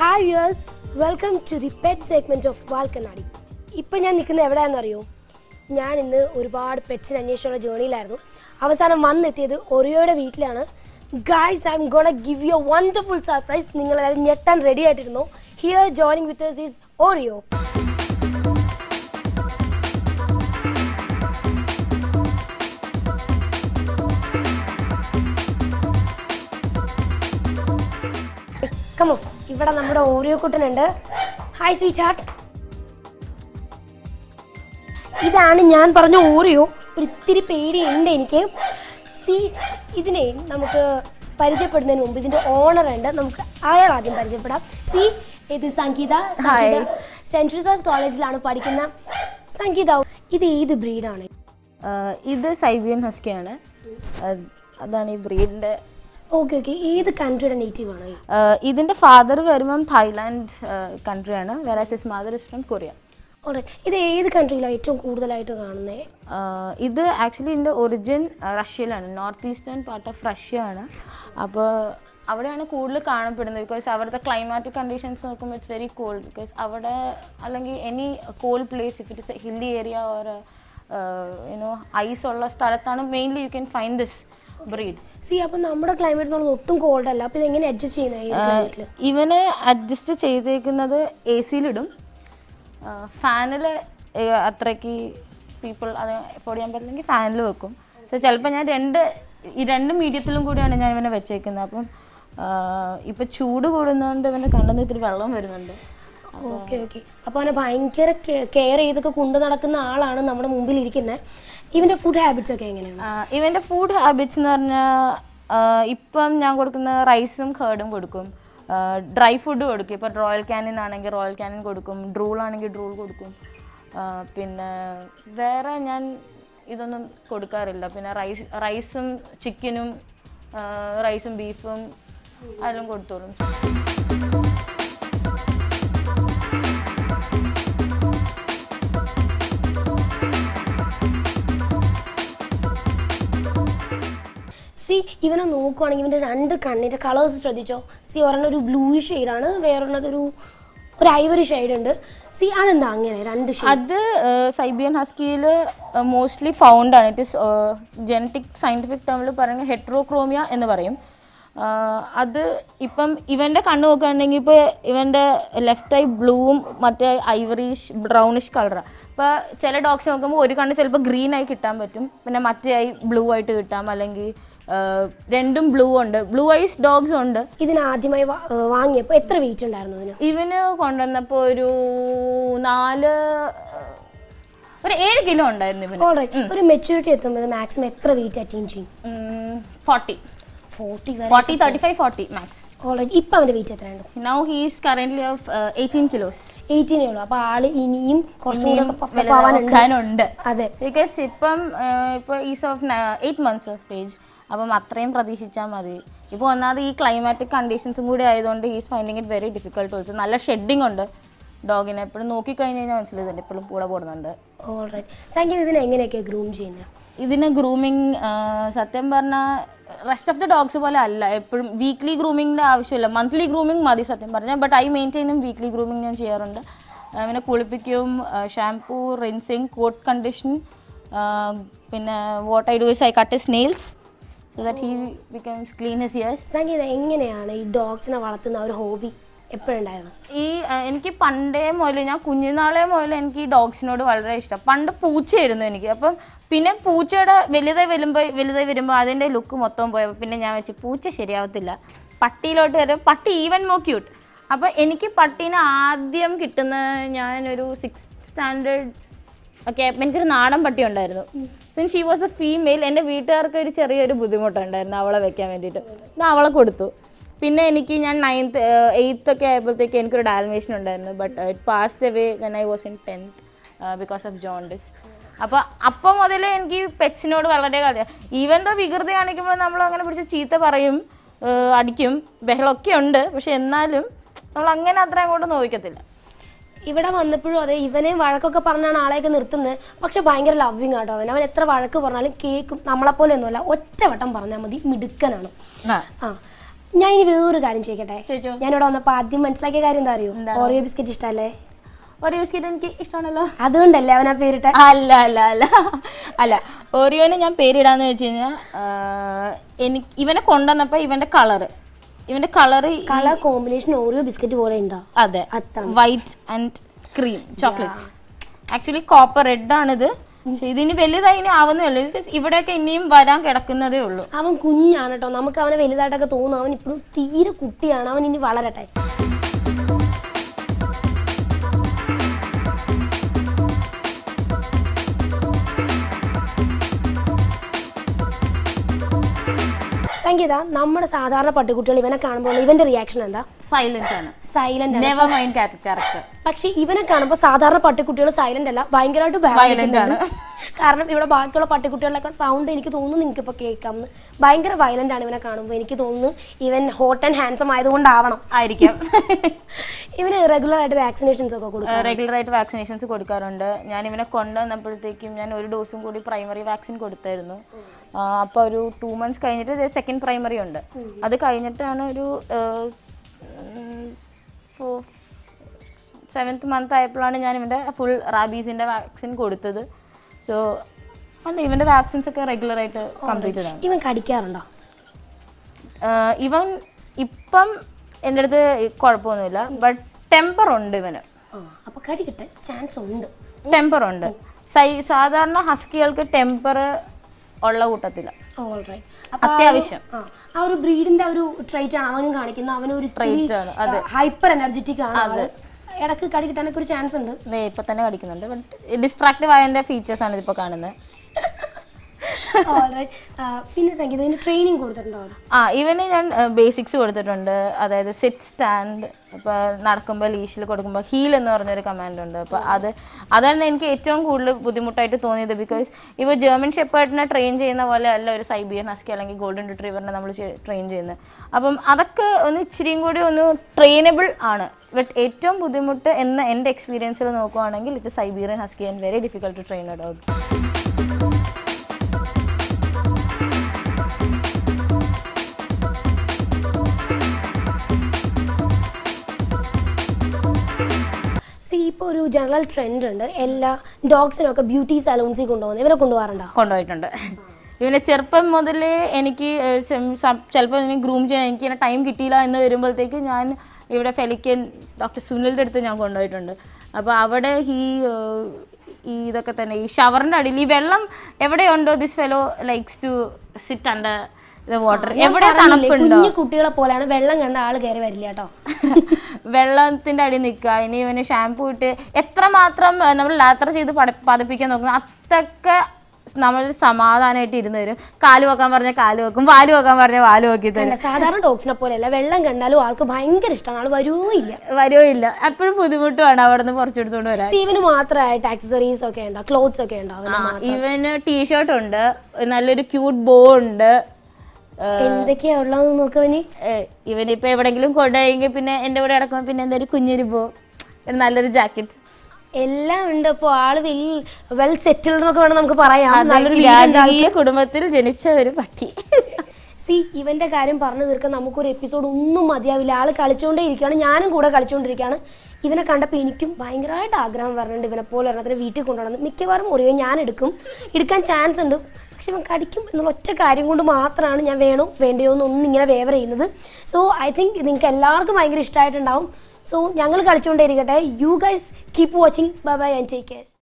Hi viewers welcome to the pet segment of Valkannadi ഇപ്പം ഞാൻ നിൽക്കുന്നത് എവിടെയാണെന്നറിയോ ഞാൻ ഇന്ന് ഒരുപാട് പെറ്റ്സിന് അന്വേഷിച്ചുള്ള ജേണിയിലായിരുന്നു അവസാനം വന്നെത്തിയത് ഒറിയോയുടെ വീട്ടിലാണ് guys I am gonna give you wonderful surprise നിങ്ങൾ എല്ലാവരും ഞെട്ടാൻ റെഡി ആയിട്ടിരുന്നു here joining with is Oreo കമോ ഇവിടെ നമ്മുടെ ഓറിയോ കുട്ടനുണ്ട് ഹായ് സ്വീറ്റ് ഹാർട്ട് ഇതാണ് ഞാൻ പറഞ്ഞ ഓറിയോ ഒരു ഇത്തിരി പേടിയുണ്ട് എനിക്ക് സി ഇതിനെ നമുക്ക് പരിചയപ്പെടുന്നതിന് മുമ്പ് ഇതിന്റെ ഓണർ ഉണ്ട് നമുക്ക് അയാൾ ആദ്യം പരിചയപ്പെടാം സി ഇത് സംഗീത സംഗീത സെന്റ് ട്രീസാസ് കോളേജിലാണ് പഠിക്കുന്ന സംഗീത ഇത് ഏത് ബ്രീഡാണ് ആഹ് ഇത് സൈബിയൻ ഹസ്കിയാണ് അത് അതാണ് ഈ ബ്രീഡിന്റെ ഓക്കെ ഓക്കെ ഏത് കൺട്രിയുടെ നേറ്റീവ് ആണ് ഈ? ഇതിന്റെ ഫാദർ വരുമ്പം തായ്ലാൻഡ് കൺട്രിയാണ് വേറെ his mother is from Korea Alright. ഇത് ഏത് കൺട്രിയിലാണ് ഏറ്റവും കൂടുതലായിട്ട് കാണുന്നത് ഇത് ആക്ച്വലി ഇതിൻ്റെ ഒറിജിൻ റഷ്യയിലാണ് north eastern part of Russia ആണ് അപ്പോൾ അവിടെയാണ് കൂടുതൽ കാണപ്പെടുന്നത് ബിക്കോസ് അവിടുത്തെ ക്ലൈമാറ്റിക് കണ്ടീഷൻസ് നോക്കുമ്പോൾ ഇറ്റ്സ് വെരി കോൾഡ് ബിക്കോസ് അവിടെ അല്ലെങ്കിൽ any cold place if it is hilly area or you know ice ഉള്ള സ്ഥലത്താണ് mainly you can find this breed see അപ്പം നമ്മുടെ ക്ലൈമറ്റ് എന്ന് പറഞ്ഞാൽ ഒട്ടും കോൾഡ് അല്ല അപ്പോൾ ഇതെങ്ങനെ അഡ്ജസ്റ്റ് ചെയ്യുന്നത് ഈ ക്ലൈമറ്റിൽ ഇവനെ അഡ്ജസ്റ്റ് ചെയ്തേക്കുന്നത് എ സിയിലിടും ഫാനിൽ അത്രയ്ക്ക് പീപ്പിൾ അത് എഫോർഡ് ചെയ്യാൻ പറ്റില്ലെങ്കിൽ ഫാനിൽ വെക്കും സോ ചിലപ്പോൾ ഞാൻ രണ്ട് ഈ രണ്ട് മീഡിയത്തിലും കൂടിയാണ് ഞാൻ ഇവനെ വെച്ചേക്കുന്നത് അപ്പം ഇപ്പം ചൂട് കൂടുന്നതുകൊണ്ട് ഇവൻ്റെ കണ്ണിൽ ഇത്തിരി വെള്ളം വരുന്നുണ്ട് ഓക്കെ ഓക്കെ അപ്പോൾ അവനെ ഭയങ്കര കെയർ ചെയ്തൊക്കെ കൊണ്ടു നടക്കുന്ന ആളാണ് നമ്മുടെ മുമ്പിൽ ഇരിക്കുന്നത് ഇവന്റെ ഫുഡ് ഹാബിറ്റ്സ് ഒക്കെ എങ്ങനെയാണ് ആ, ഇവൻ്റെ ഫുഡ് ഹാബിറ്റ്സ് എന്ന് പറഞ്ഞാൽ ഇപ്പം ഞാൻ കൊടുക്കുന്ന റൈസും കേർഡും കൊടുക്കും ഡ്രൈ ഫുഡ് കൊടുക്കും ഇപ്പം റോയൽ ക്യാനിൻ ആണെങ്കിൽ റോയൽ ക്യാനിൻ കൊടുക്കും ഡ്രൂൾ ആണെങ്കിൽ ഡ്രൂൾ കൊടുക്കും ആ, പിന്നെ വേറെ ഞാൻ ഇതൊന്നും കൊടുക്കാറില്ല പിന്നെ റൈസ് റൈസും ചിക്കനും റൈസും ബീഫും അതെല്ലാം കൊടുത്തോളും സി ഇവനെ നോക്കുവാണെങ്കിൽ ഇവന്റെ രണ്ട് കണ്ണിന്റെ കളേഴ്സ് ശ്രദ്ധിച്ചോ സി ഒരെണ്ണം ഒരു ബ്ലൂ ആണ് വേറൊരെണ്ണത് ഒരു ഒരു ഐവറി ഷെയ്ഡ് ഉണ്ട് സി അതെന്താ അങ്ങനെ രണ്ട് ഷെയ്ഡ് അത് സൈബിയൻ ഹസ്കിയിൽ മോസ്റ്റ്ലി ഫൗണ്ട് ആണ് ഇറ്റ് ഇസ് ജനറ്റിക് സയൻറ്റിഫിക് ടേമിൽ പറയുന്നത് ഹെട്രോക്രോമിയ എന്ന് പറയും ആഹ് അത് ഇപ്പം ഇവൻ്റെ കണ്ണ് നോക്കുകയാണെങ്കിൽ ഇപ്പോൾ ഇവൻ്റെ ലെഫ്റ്റ് ഐ ബ്ലൂവും മറ്റേ ഐവറിഷ് ബ്രൗണിഷ് കളറാണ് ഇപ്പോൾ ചില ഡോഗ്സ് നോക്കുമ്പോൾ ഒരു കണ്ണ് ചിലപ്പോൾ ഗ്രീൻ ആയി കിട്ടാൻ പറ്റും പിന്നെ മറ്റേ ഐ ബ്ലൂ ആയിട്ട് കിട്ടാം അല്ലെങ്കിൽ ആഹ് രണ്ടും ബ്ലൂ ഉണ്ട് ബ്ലൂ ഐസ് ഡോഗ്സും ഉണ്ട് ഇതിന് ആദ്യമായി വാ- ഏർ വാങ്ങിയപ്പോൾ എത്ര വെയിറ്റ് ഉണ്ടായിരുന്നു ഇതിന് ഇവന് കൊണ്ടുവന്നപ്പോൾ ഒരു നാല് ഒരു ഏഴ് കിലോ ഉണ്ടായിരുന്നു ഇവന് ഓൾറൈറ്റ് ഒരു മെച്യൂരിറ്റി എത്തുമ്പോൾ മാക്സിമം എത്ര വെയിറ്റ് അറ്റൈൻ ചെയ്യും ഫോർട്ടി ഫോർട്ടി വരെ forty thirty five forty max alright ഇപ്പം അവന്റെ വെയിറ്റ് എത്രയുണ്ട് now he's current of eighteen kilos എയ്റ്റീനേ ഉള്ളൂ അപ്പോൾ ആള് ഇനിയും കുറച്ചും കൂടെ puff up ആവാനുണ്ട് ഉണ്ട് അതെ ബിക്കോസ് ഇപ്പം ഇപ്പോൾ is of eight months of age അപ്പം അത്രയും പ്രതീക്ഷിച്ചാൽ മതി ഇപ്പോൾ ഒന്നാമത് ഈ ക്ലൈമാറ്റിക് കണ്ടീഷൻസും കൂടി ആയതുകൊണ്ട് he's finding it very difficult also നല്ല ഷെഡിങ് ഉണ്ട് ഡോഗിനെ എപ്പോഴും നോക്കിക്കഴിഞ്ഞ് കഴിഞ്ഞാൽ മനസ്സിലായി എപ്പോഴും കൂടെ പോകുന്നുണ്ട് ഓൾറൈറ്റ് സംഗീത ഇതിനെ എങ്ങനെയൊക്കെയാണ് ഗ്രൂം ചെയ്യുന്നത് ഇതിന് ഗ്രൂമിങ് സത്യം പറഞ്ഞാൽ റെസ്റ്റ് ഓഫ് ദി ഡോഗ്സ് പോലെ അല്ല എപ്പോഴും വീക്ക്ലി ഗ്രൂമിങ്ങിൻ്റെ ആവശ്യമില്ല മന്ത്ലി ഗ്രൂമിങ് മതി സത്യം പറഞ്ഞാൽ ബട്ട് ഐ മെയിൻറ്റെയിനും വീക്ക്ലി ഗ്രൂമിങ് ഞാൻ ചെയ്യാറുണ്ട് പിന്നെ കുളിപ്പിക്കും ഷാംപൂ റിൻസിങ് കോട്ട് കണ്ടീഷൻ പിന്നെ what I do is I cut is nails so that he becomes clean his ears Sangeetha എങ്ങനെയാണ് ഈ ഡോഗ്സിനെ വളർത്തുന്ന ആ ഒരു ഹോബി എപ്പോഴുണ്ടായത് ഈ ആ, എനിക്ക് പണ്ടേ മുതൽ ഞാൻ കുഞ്ഞുനാളെ മുതൽ എനിക്ക് ഈ ഡോഗ്സിനോട് വളരെ ഇഷ്ടം പണ്ട് പൂച്ചയായിരുന്നു എനിക്ക് അപ്പം പിന്നെ പൂച്ചയുടെ വലുതായി വരുമ്പോൾ വലുതായി വരുമ്പോൾ അതിൻ്റെ ലുക്ക് മൊത്തം പോയപ്പോൾ പിന്നെ ഞാൻ വെച്ച് പൂച്ച ശരിയാവത്തില്ല പട്ടിയിലോട്ട് വരും പട്ടി ഈവൻ മോ ക്യൂട്ട് അപ്പോൾ എനിക്ക് പട്ടീനെ ആദ്യം കിട്ടുന്ന ഞാനൊരു സിക്സ് സ്റ്റാൻഡേർഡ് ഓക്കെ എനിക്കൊരു നാടൻ പട്ടി ഉണ്ടായിരുന്നു since she was a female എൻ്റെ വീട്ടുകാർക്ക് ഒരു ചെറിയൊരു ബുദ്ധിമുട്ടുണ്ടായിരുന്നു അവളെ വെക്കാൻ വേണ്ടിയിട്ട് ഞാൻ അവളെ കൊടുത്തു പിന്നെ എനിക്ക് ഞാൻ നയൻത്ത് എയ്ത്ത് ഒക്കെ ആയപ്പോഴത്തേക്ക് എനിക്കൊരു ഡാൽമേഷൻ ഉണ്ടായിരുന്നു but it passed away when I was in tenth because of jaundice അപ്പോൾ അപ്പം മുതലേ എനിക്ക് പെറ്റ്സിനോട് വളരെ കളിയാണ് ഈവൻ ദോ വികൃതി കാണിക്കുമ്പോൾ നമ്മൾ അങ്ങനെ പിടിച്ച് ചീത്ത പറയും ഏഹ് അടിക്കും ബഹളമൊക്കെ ഉണ്ട് പക്ഷെ എന്നാലും നമ്മൾ അങ്ങനെ അത്ര അങ്ങോട്ട് നോവിക്കത്തില്ല ഇവിടെ വന്നപ്പോഴും അതെ ഇവനെ വഴക്കൊക്കെ പറഞ്ഞാണ് ആളെയൊക്കെ നിർത്തുന്നത് പക്ഷെ ഭയങ്കര ലവിങ് ആട്ടോ അവൻ അവൻ എത്ര വഴക്ക് പറഞ്ഞാലും കേൾക്കും നമ്മളെപ്പോലെ ഒന്നുമല്ല ഒറ്റ വട്ടം പറഞ്ഞാൽ മതി മിടുക്കനാണ് ആ ആ ഞാൻ ഇനി വേറൊരു കാര്യം ചോദിക്കട്ടെ ചോദിച്ചോ. ഞാനിവിടെ വന്നപ്പോൾ ആദ്യം മനസ്സിലാക്കിയ കാര്യം എന്താ അറിയോ എന്താണ്? ഓറിയോ ബിസ്ക്കറ്റ് ഇഷ്ടമല്ലേ ഒരു ബിസ്ക്കറ്റ് എനിക്ക് ഇഷ്ടമാണല്ലോ അതുകൊണ്ടല്ലേ അവനാ പേരിട്ടെ അല്ല അല്ല അല്ല അല്ല ഓറിയോന് ഞാൻ പേരിടാന്ന് വെച്ച് കഴിഞ്ഞാൽ എനിക്ക് ഇവനെ കൊണ്ടുവന്നപ്പോൾ ഇവന്റെ കളറ് ഇവന്റെ colour colour combination Oreo biscuit പോലെ ഉണ്ടോ അതെ അതാണ് white and cream chocolate actually copper red ആണിത് പക്ഷെ ഇതിന് വലുതായി ഇനി ആവുന്നേ ഉള്ളൂ Because ഇവിടെയൊക്കെ ഇനിയും വരാൻ കിടക്കുന്നതേ ഉള്ളൂ അവൻ കുഞ്ഞാണ് കേട്ടോ നമുക്ക് അവനെ വലുതായിട്ടൊക്കെ തോന്നും അവൻ ഇപ്പോഴും തീരെ കുട്ടിയാണ് അവൻ ഇനി വളരട്ടെ സംഗീത നമ്മുടെ സാധാരണ പട്ടിക്കുട്ടികൾ ഇവനെ കാണുമ്പോൾ ഇവന്റെ റിയാക്ഷൻ എന്താ സൈലന്റ് ആണ് സൈലന്റ് ആണ് നെവർ മൈൻഡ് ക്യാരക്ടർ പക്ഷെ ഇവനെ കാണുമ്പോൾ സാധാരണ പട്ടിക്കുട്ടികൾ സൈലന്റ് അല്ല ഭയങ്കരമായിട്ട് Violent ആണ്. കാരണം ഇവിടെ ബാക്കിയുള്ള പട്ടിക്കുട്ടികളിലൊക്കെ സൗണ്ട് എനിക്ക് തോന്നുന്നു നിങ്ങൾക്ക് ഇപ്പൊ കേൾക്കാം ഭയങ്കര വയലന്റ് ആണ് ഇവനെ കാണുമ്പോൾ എനിക്ക് തോന്നുന്നു ഇവൻ ഹോട്ട് ആൻഡ് ഹാൻസം ആയതുകൊണ്ടാവണം ആയിരിക്കാം ഇവന് റെഗുലർ ആയിട്ട് വാക്സിനേഷൻസ് ഒക്കെ കൊടുക്കും റെഗുലർ ആയിട്ട് വാക്സിനേഷൻസ് കൊടുക്കാറുണ്ട് ഞാൻ ഇവനെ കൊണ്ടുവന്നപ്പോഴത്തേക്കും ഞാൻ ഒരു ഡോസും കൂടി പ്രൈമറി വാക്സിൻ കൊടുത്തായിരുന്നു അപ്പോൾ ഒരു ടു മന്ത്സ് കഴിഞ്ഞിട്ട് സെക്കൻഡ് പ്രൈമറി ഉണ്ട് അത് കഴിഞ്ഞിട്ടാണ് ഒരു സെവൻത്ത് മന്ത് ആയപ്പോഴാണ് ഞാൻ ഇവൻ്റെ ഫുൾ റാബീസിൻ്റെ വാക്സിൻ കൊടുത്തത് സോ അല്ല ഇവൻ്റെ വാക്സിൻസ് ഒക്കെ റെഗുലർ ആയിട്ട് കംപ്ലീറ്റഡ് ആണ് ഇവൻ കടിക്കാറുണ്ടോ ആഹ് ഇവൻ ഇപ്പം എൻ്റെ അടുത്ത് കുഴപ്പമൊന്നുമില്ല ബട്ട് ടെമ്പർ ഉണ്ട് ഇവന് ആ അപ്പൊ കടി കിട്ടാൻ ചാൻസ് ഉണ്ട് ടെമ്പർ ഉണ്ട് സൈ സാധാരണ ഹസ്കികൾക്ക് ടെമ്പർ ഉള്ള കൂട്ടത്തില്ല Alright. അപ്പൊ ആ ഒരു- അത്യാവശ്യം. ആ, ആ ഒരു ബ്രീഡിന്റെ ഒരു ട്രൈറ്റ് ആണ് അവനും കാണിക്കുന്നത് അവനൊരു Trait ആണ്, അതെ. ഹൈപ്പർ എനർജറ്റിക് ആണ് അവള് ഇടക്ക് കടി കിട്ടാനൊക്കെ ഒരു ചാൻസ് ഉണ്ട് ദേ ഇപ്പൊ തന്നെ കടിക്കുന്നുണ്ട് ബട്ട് ഡിസ്ട്രാക്റ്റീവ് ആയതിന്റെ ഫീച്ചേഴ്സ് ആണ് ഇതിപ്പോ കാണുന്നത് Alright. ആ, പിന്നെ സംഗീതത്തിന് ട്രെയിനിങ് കൊടുത്തിട്ടുണ്ടോ അവിടെ ആ ഇവന് ഞാൻ ബേസിക്സ് കൊടുത്തിട്ടുണ്ട് അതായത് സിറ്റ് സ്റ്റാൻഡ് ഇപ്പോൾ നടക്കുമ്പോൾ ലീഷിൽ കൊടുക്കുമ്പോൾ ഹീൽ എന്ന് പറഞ്ഞൊരു കമാൻഡ് ഉണ്ട് അപ്പോൾ അത് അതാണ് എനിക്ക് ഏറ്റവും കൂടുതൽ ബുദ്ധിമുട്ടായിട്ട് തോന്നിയത് ബിക്കോസ് ഇപ്പോൾ ജർമ്മൻ ഷെപ്പേർഡിനെ ട്രെയിൻ ചെയ്യുന്ന പോലെ അല്ല ഒരു സൈബിയൻ ഹസ്കി അല്ലെങ്കിൽ ഗോൾഡൻ റിട്രീവറിനെ നമ്മൾ ട്രെയിൻ ചെയ്യുന്നത് അപ്പം അതൊക്കെ ഒന്ന് ഇച്ചിരിയും കൂടി ഒന്ന് ട്രെയിനബിൾ ആണ് ബട്ട് ഏറ്റവും ബുദ്ധിമുട്ട് എന്ന എൻ്റെ എക്സ്പീരിയൻസിൽ നോക്കുവാണെങ്കിൽ ഇത് Siberian husky and very difficult to train a dog see ഇപ്പോൾ ഒരു ജനറൽ ട്രെൻഡ് ഉണ്ട് എല്ലാ ഡോഗ്സിനൊക്കെ ബ്യൂട്ടി സലൂൺസിൽ കൊണ്ടുപോകുന്നത് ഇവരെ കൊണ്ടുപോകാറുണ്ടോ കൊണ്ടുപോയിട്ടുണ്ട് ഇവനെ ചെറുപ്പം മുതലേ എനിക്ക് ചിലപ്പോൾ ഇനി ഗ്രൂം ചെയ്യാൻ എനിക്ക് ഇങ്ങനെ ടൈം കിട്ടിയില്ല എന്ന് വരുമ്പോഴത്തേക്ക് ഞാൻ ഇവിടെ ഫെലിക്കൻ ഡോക്ടർ സുനിലിൻ്റെ അടുത്ത് ഞാൻ കൊണ്ടുപോയിട്ടുണ്ട് അപ്പോൾ അവിടെ ഈ ഏഹ്, ഈ ഇതൊക്കെ തന്നെ ഈ ഷവറിൻ്റെ അടിയിൽ ഈ വെള്ളം എവിടെയുണ്ടോ this fellow likes to sit under the water എവിടെ പറഞ്ഞില്ലേ, തണുപ്പുണ്ടോ കുഞ്ഞു കുട്ടികളെ പോലെയാണ് വെള്ളം കണ്ട ആള് കയറി വരില്ല കേട്ടോ വെള്ളത്തിന്റെ അടി നിൽക്കുക ഇനി ഇവന് ഷാമ്പൂ ഇട്ട് എത്രമാത്രം ഏഹ്, നമ്മൾ ലാത്ര ചെയ്ത് പട- പതപ്പിക്കാൻ നോക്കുന്നു അത്രയൊക്കെ നമ്മൾ സമാധാനമായിട്ട് ഇരുന്ന് തരും കാല് വെക്കാൻ പറഞ്ഞ കാല് വെക്കും വാല് വെക്കാൻ പറഞ്ഞ വാല് വെക്കി തരും അല്ല സാധാരണ ഡോഗ്സിനെ പോലെയല്ല വെള്ളം കണ്ടാലും ആൾക്ക് ഭയങ്കര ഇഷ്ടമാണ് ആള് വരൂല്ല വരുമോ ഇല്ല എപ്പോഴും ബുദ്ധിമുട്ടുമാണ് അവിടെ നിന്ന് കുറച്ചെടുത്തോണ്ട് വരാൻ സീവിന് മാത്രമായിട്ട് ആക്സസറീസ് ഒക്കെ ഉണ്ടോ ക്ലോത്ത്സ് ഒക്കെ ഉണ്ടോ അവന് ആ, മാത്രം? ഇവന് ടീഷർട്ട് ഉണ്ട് നല്ലൊരു ക്യൂട്ട് ബോ ഉണ്ട് ഏഹ്, എന്തൊക്കെയാ ഉള്ളതെന്ന് നോക്കവന് ഏഹ്, ഇവനിപ്പോ എവിടെങ്കിലും കൊണ്ടുപോയെങ്കിൽ പിന്നെ എൻ്റെ കൂടെ കിടക്കുമ്പോൾ പിന്നെ എന്തൊരു കുഞ്ഞൊരു ബോ ഒരു നല്ലൊരു ജാക്കറ്റ് എല്ലാം ഉണ്ട് അപ്പൊ ആള് വെൽ വെൽ സെറ്റിൽഡ് എന്നൊക്കെ വേണം നമുക്ക് പറയാം നല്ലൊരു വീടുണ്ട് ആൾക്ക്. രാജകീയ കുടുംബത്തിൽ ജനിച്ച ഒരു പട്ടി സി ഇവന്റെ കാര്യം പറഞ്ഞു തീർക്കാൻ നമുക്കൊരു എപ്പിസോഡ് ഒന്നും മതിയാവില്ല ആള് കളിച്ചുകൊണ്ടേ ഇരിക്കുകയാണ് ഞാനും കൂടെ കളിച്ചുകൊണ്ടിരിക്കുകയാണ് ഇവനെ കണ്ടപ്പോൾ എനിക്കും ഭയങ്കരമായിട്ട് ആഗ്രഹം പറഞ്ഞിട്ടുണ്ട് ഇവനെ പോലെ ഒരെണ്ണത്തിന് വീട്ടിൽ കൊണ്ടുപോകണം മിക്കവാറും ഒരേ ഞാൻ എടുക്കും എടുക്കാൻ ചാൻസ് ഉണ്ട് പക്ഷെ ഇവൻ കടിക്കും എന്നുള്ള ഒറ്റ കാര്യം കൊണ്ട് മാത്രമാണ് ഞാൻ വേണോ വേണ്ടയോ എന്നൊന്നും ഇങ്ങനെ വേവർ ചെയ്യുന്നത് സോ ഐ തിങ്ക് നിങ്ങൾക്ക് എല്ലാവർക്കും ഭയങ്കര ഇഷ്ടമായിട്ടുണ്ടാവും സോ ഞങ്ങൾ കളിച്ചുകൊണ്ടേ ഇരിക്കട്ടെ you guys keep watching bye bye and take care